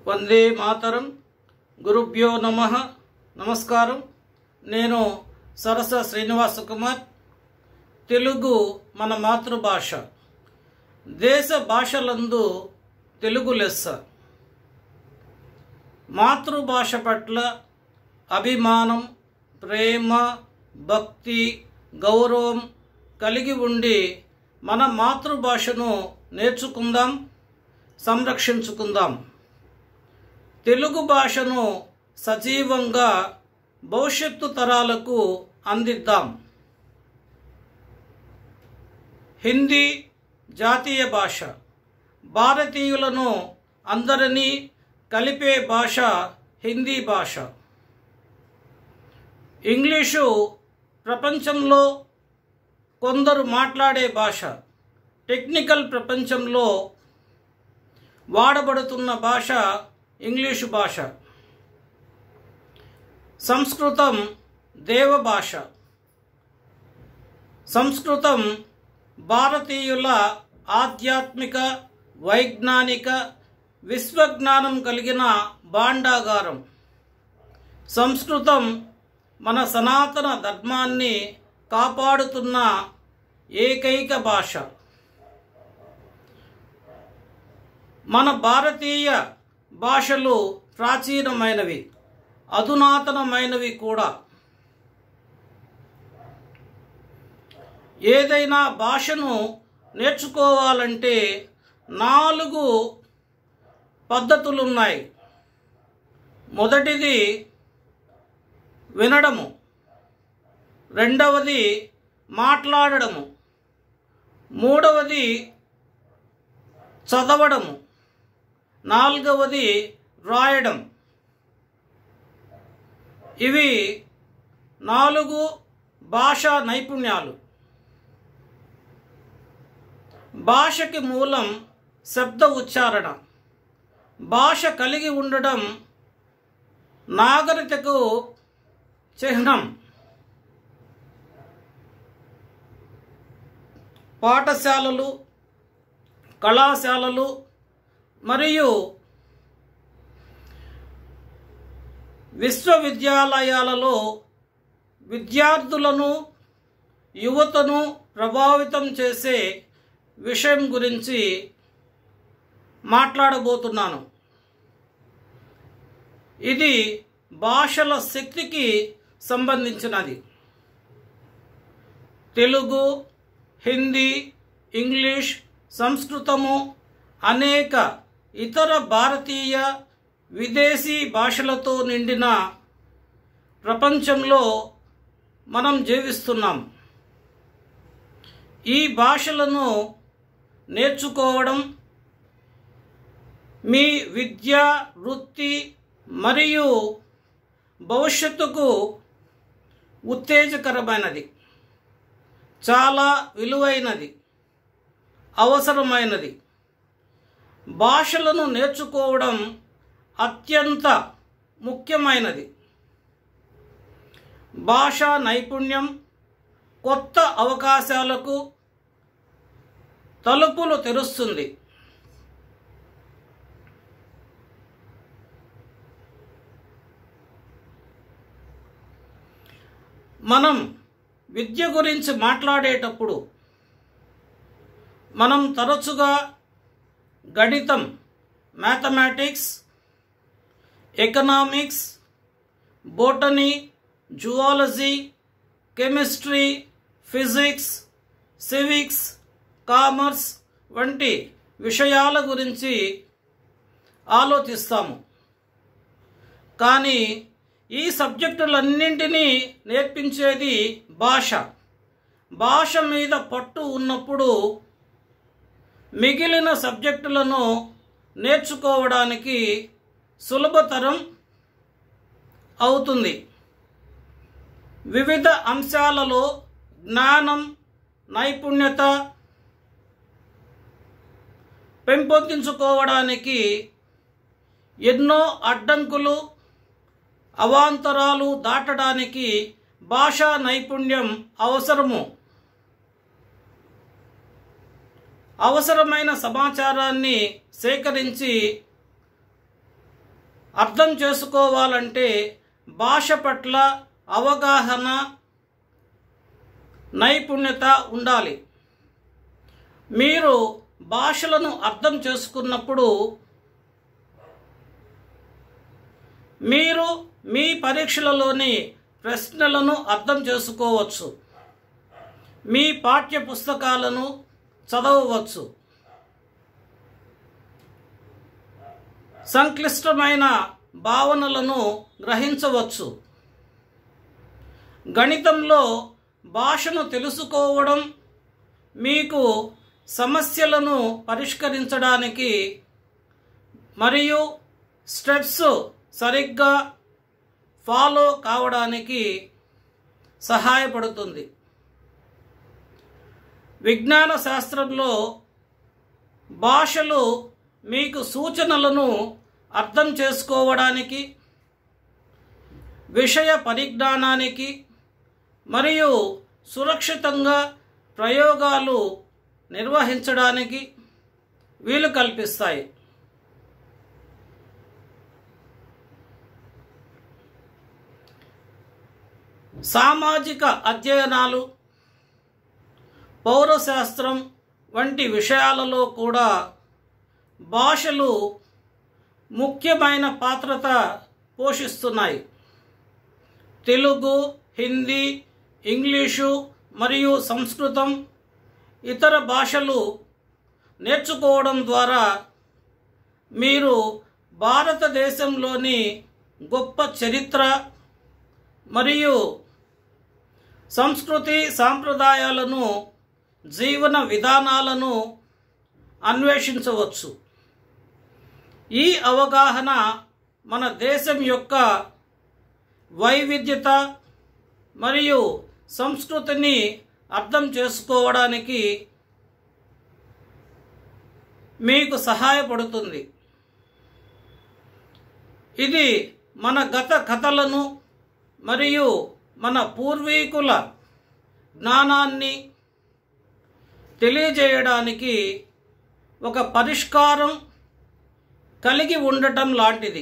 వందే మాతరం గురుభ్యో నమ నమస్కారం నేను సరస శ్రీనివాస కుమార్ తెలుగు మన మాతృభాష దేశ భాషలందు తెలుగు లెస్స మాతృభాష పట్ల అభిమానం ప్రేమ భక్తి గౌరవం కలిగి ఉండి మన మాతృభాషను నేర్చుకుందాం సంరక్షించుకుందాం తెలుగు భాషను సజీవంగా భవిష్యత్తు తరాలకు అందిద్దాం హిందీ జాతీయ భాష భారతీయులను అందరినీ కలిపే భాష హిందీ భాష ఇంగ్లీషు ప్రపంచంలో కొందరు మాట్లాడే భాష టెక్నికల్ ప్రపంచంలో వాడబడుతున్న భాష ఇంగ్లీషు భాష సంస్కృతం దేవభాష సంస్కృతం భారతీయుల ఆధ్యాత్మిక వైజ్ఞానిక విశ్వజ్ఞానం కలిగిన భాండాగారం సంస్కృతం మన సనాతన ధర్మాన్ని కాపాడుతున్న ఏకైక భాష మన భారతీయ భాషలు ప్రాచీనమైనవి అధునాతనమైనవి కూడా ఏదైనా భాషను నేర్చుకోవాలంటే నాలుగు పద్ధతులు ఉన్నాయి మొదటిది వినడము రెండవది మాట్లాడడము మూడవది చదవడము నాలుగవది రాయడం ఇవి నాలుగు భాషా నైపుణ్యాలు భాషకి మూలం శబ్ద ఉచ్చారణ భాష కలిగి ఉండడం నాగరికతకు చిహ్నం పాఠశాలలు కళాశాలలు మరియు విశ్వవిద్యాలయాలలో విద్యార్థులను యువతను ప్రభావితం చేసే విషయం గురించి మాట్లాడబోతున్నాను ఇది భాషల శక్తికి సంబంధించినది తెలుగు హిందీ ఇంగ్లీష్ సంస్కృతము అనేక ఇతర భారతీయ విదేశీ భాషలతో నిండిన ప్రపంచంలో మనం జీవిస్తున్నాం ఈ భాషలను నేర్చుకోవడం మీ విద్య వృత్తి మరియు భవిష్యత్తుకు ఉత్తేజకరమైనది చాలా విలువైనది అవసరమైనది భాషలను నేర్చుకోవడం అత్యంత ముఖ్యమైనది భాషా నైపుణ్యం కొత్త అవకాశాలకు తలుపులు తెరుస్తుంది మనం విద్య గురించి మాట్లాడేటప్పుడు మనం తరచుగా గణితం mathematics economics botany zoology chemistry physics civics commerce వంటి విషయాల గురించి ఆలోచిస్తాము కానీ ఈ సబ్జెక్టులన్నింటినీ నేర్పించేది భాష భాష మీద పట్టు ఉన్నప్పుడు మిగిలిన సబ్జెక్టులను నేర్చుకోవడానికి సులభతరం అవుతుంది వివిధ అంశాలలో జ్ఞానం నైపుణ్యత పెంపొందించుకోవడానికి ఎన్నో అడ్డంకులు అవాంతరాలు దాటడానికి భాషా నైపుణ్యం అవసరము అవసరమైన సమాచారాన్ని సేకరించి అర్థం చేసుకోవాలంటే భాష పట్ల అవగాహన నైపుణ్యత ఉండాలి మీరు భాషలను అర్థం చేసుకున్నప్పుడు మీరు మీ పరీక్షలలోని ప్రశ్నలను అర్థం చేసుకోవచ్చు మీ పాఠ్య పుస్తకాలను చదవవచ్చు సంక్లిష్టమైన భావనలను గ్రహించవచ్చు గణితంలో భాషను తెలుసుకోవడం మీకు సమస్యలను పరిష్కరించడానికి మరియు స్టెప్స్ సరిగ్గా ఫాలో కావడానికి సహాయపడుతుంది విజ్ఞాన శాస్త్రంలో భాషలు మీకు సూచనలను అర్థం చేసుకోవడానికి విషయ పరిజ్ఞానానికి మరియు సురక్షితంగా ప్రయోగాలు నిర్వహించడానికి వీలు కల్పిస్తాయి సామాజిక అధ్యయనాలు పౌరశాస్త్రం వంటి విషయాలలో కూడా భాషలు ముఖ్యమైన పాత్రత పోషిస్తున్నాయి తెలుగు హిందీ ఇంగ్లీషు మరియు సంస్కృతం ఇతర భాషలు నేర్చుకోవడం ద్వారా మీరు భారతదేశంలోని గొప్ప చరిత్ర మరియు సంస్కృతి సాంప్రదాయాలను జీవన విధానాలను అన్వేషించవచ్చు ఈ అవగాహన మన దేశం యొక్క వైవిధ్యత మరియు సంస్కృతిని అర్థం చేసుకోవడానికి మీకు సహాయపడుతుంది ఇది మన గత కథలను మరియు మన పూర్వీకుల జ్ఞానాన్ని తెలియజేయడానికి ఒక పరిష్కారం కలిగి ఉండటం లాంటిది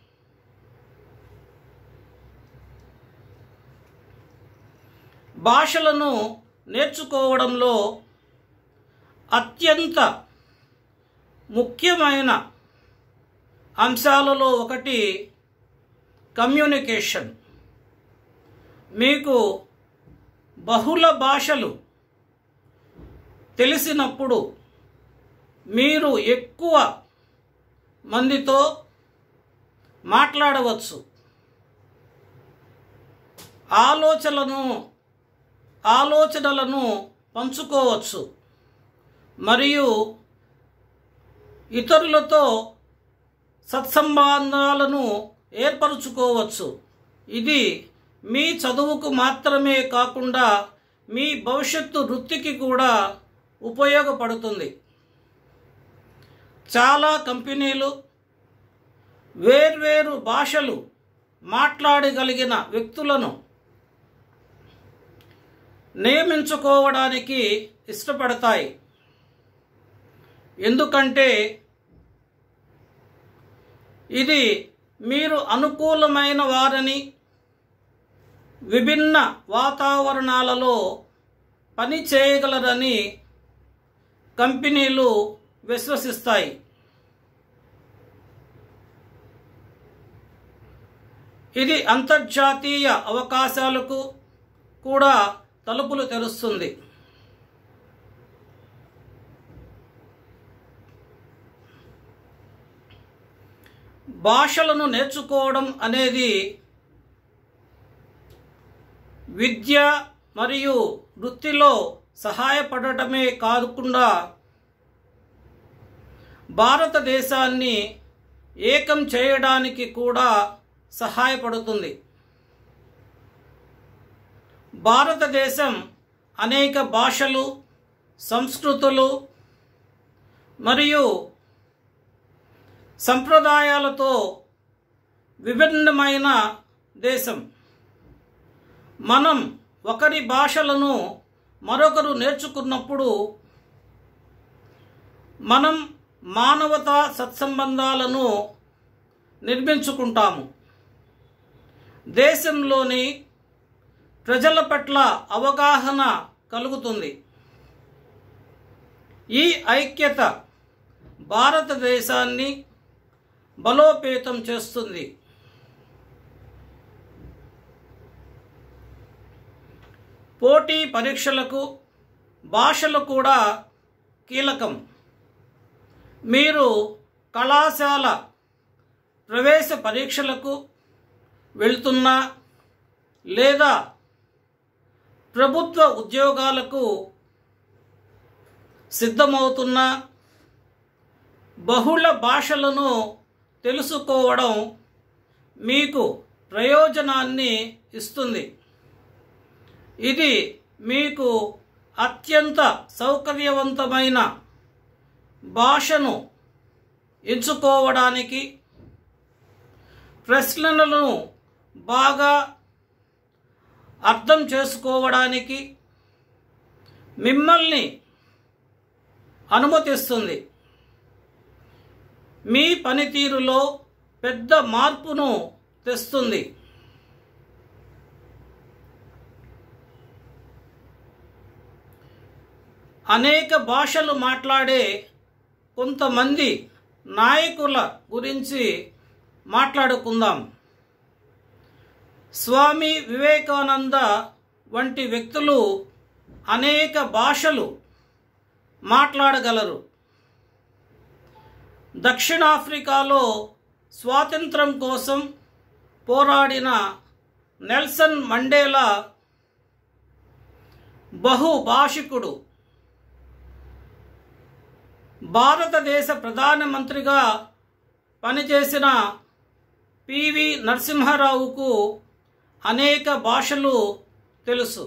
భాషలను నేర్చుకోవడంలో అత్యంత ముఖ్యమైన అంశాలలో ఒకటి కమ్యూనికేషన్ మీకు బహుళ భాషలు తెలిసినప్పుడు మీరు ఎక్కువ మందితో మాట్లాడవచ్చు ఆలోచనలను ఆలోచనలను పంచుకోవచ్చు మరియు ఇతరులతో సత్సంబంధాలను ఏర్పరచుకోవచ్చు ఇది మీ చదువుకు మాత్రమే కాకుండా మీ భవిష్యత్తు వృత్తికి కూడా ఉపయోగపడుతుంది చాలా కంపెనీలు వేర్వేరు భాషలు మాట్లాడగలిగిన వ్యక్తులను నియమించుకోవడానికి ఇష్టపడతాయి ఎందుకంటే ఇది మీరు అనుకూలమైన వారని విభిన్న వాతావరణాలలో పని చేయగలరని కంపెనీలు విశ్వసిస్తాయి ఇది అంతర్జాతీయ అవకాశాలకు కూడా తలుపులు తెరుస్తుంది భాషలను నేర్చుకోవడం అనేది విద్య మరియు వృత్తిలో సహాయపడటమే కాకుండా భారతదేశాన్ని ఏకం చేయడానికి కూడా సహాయపడుతుంది భారతదేశం అనేక భాషలు సంస్కృతులు మరియు సంప్రదాయాలతో విభిన్నమైన దేశం మనం ఒకరి భాషలను మరొకరు నేర్చుకున్నప్పుడు మనం మానవతా సత్సంబంధాలను నిర్మించుకుంటాము దేశంలోని ప్రజల పట్ల అవగాహన కలుగుతుంది ఈ ఐక్యత భారతదేశాన్ని బలోపేతం చేస్తుంది పోటీ పరీక్షలకు భాషలు కూడా కీలకం మీరు కళాశాల ప్రవేశ పరీక్షలకు వెళ్తున్నా లేదా ప్రభుత్వ ఉద్యోగాలకు సిద్ధమవుతున్న బహుళ భాషలను తెలుసుకోవడం మీకు ప్రయోజనాన్ని ఇస్తుంది ఇది మీకు అత్యంత సౌకర్యవంతమైన భాషను ఎంచుకోవడానికి ప్రశ్నలను బాగా అర్థం చేసుకోవడానికి మిమ్మల్ని అనుమతిస్తుంది మీ పనితీరులో పెద్ద మార్పును తెస్తుంది అనేక భాషలు మాట్లాడే కొంతమంది నాయకుల గురించి మాట్లాడుకుందాం స్వామి వివేకానంద వంటి వ్యక్తులు అనేక భాషలు మాట్లాడగలరు దక్షిణాఫ్రికాలో స్వాతంత్రం కోసం పోరాడిన నెల్సన్ మండేలా బహుభాషికుడు భారతదేశ ప్రధానమంత్రిగా పనిచేసిన పివి నరసింహారావుకు అనేక భాషలు తెలుసు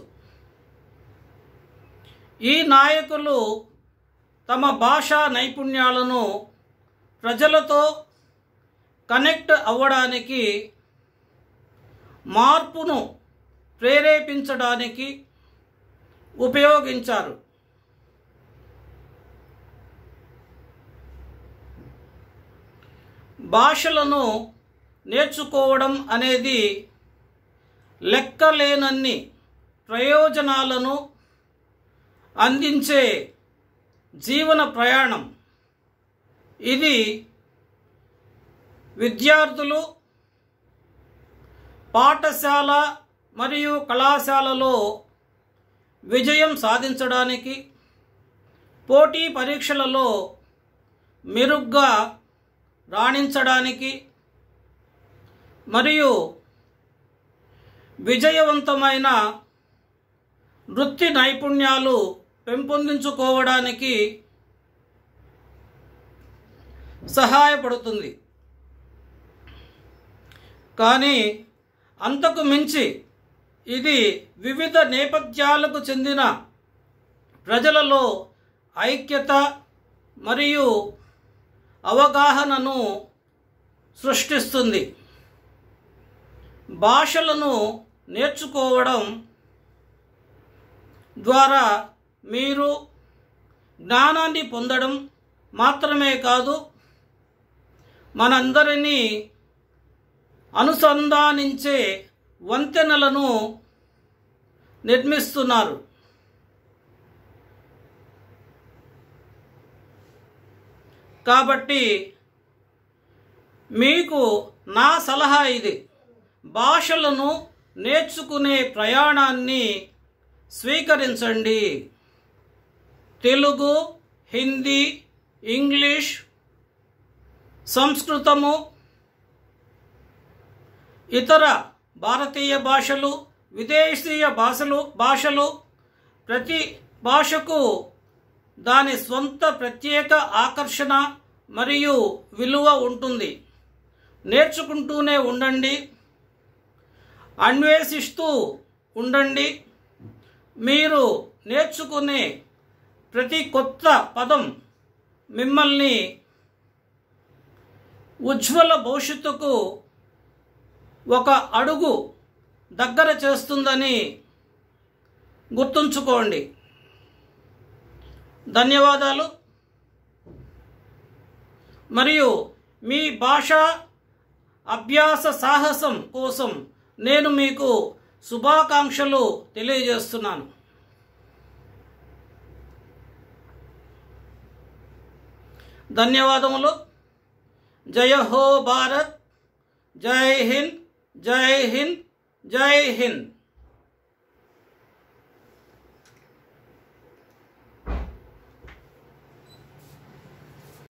ఈ నాయకులు తమ భాషా నైపుణ్యాలను ప్రజలతో కనెక్ట్ అవ్వడానికి మార్పును ప్రేరేపించడానికి ఉపయోగించారు భాషలను నేర్చుకోవడం అనేది లెక్కలేనన్ని ప్రయోజనాలను అందించే జీవన ప్రయాణం ఇది విద్యార్థులు పాఠశాల మరియు కళాశాలలో విజయం సాధించడానికి పోటీ పరీక్షలలో మెరుగ్గా రాణించడానికి మరియు విజయవంతమైన వృత్తి నైపుణ్యాలు పెంపొందించుకోవడానికి సహాయపడుతుంది కానీ అంతకు మించి ఇది వివిధ నేపథ్యాలకు చెందిన ప్రజలలో ఐక్యత మరియు అవగాహనను సృష్టిస్తుంది భాషలను నేర్చుకోవడం ద్వారా మీరు జ్ఞానాన్ని పొందడం మాత్రమే కాదు మనందరినీ అనుసంధానించే వంతెనలను నిర్మిస్తున్నారు కాబట్టి మీకు నా సలహా ఇది భాషలను నేర్చుకునే ప్రయాణాన్ని స్వీకరించండి తెలుగు హిందీ ఇంగ్లీష్ సంస్కృతము ఇతర భారతీయ భాషలు విదేశీయ భాషలు భాషలు ప్రతి భాషకు దాని స్వంత ప్రత్యేక ఆకర్షణ మరియు విలువ ఉంటుంది నేర్చుకుంటూనే ఉండండి అన్వేషిస్తూ ఉండండి మీరు నేర్చుకునే ప్రతి కొత్త పదం మిమ్మల్ని ఉజ్వల భవిష్యత్తుకు ఒక అడుగు దగ్గర చేస్తుందని గుర్తుంచుకోండి ధన్యవాదాలు మరియు మీ భాష అభ్యాస సాహసం కోసం నేను మీకు శుభాకాంక్షలు తెలియజేస్తున్నాను ధన్యవాదములు జయ హో భారత్ జై హింద్ జై హింద్ జై హింద్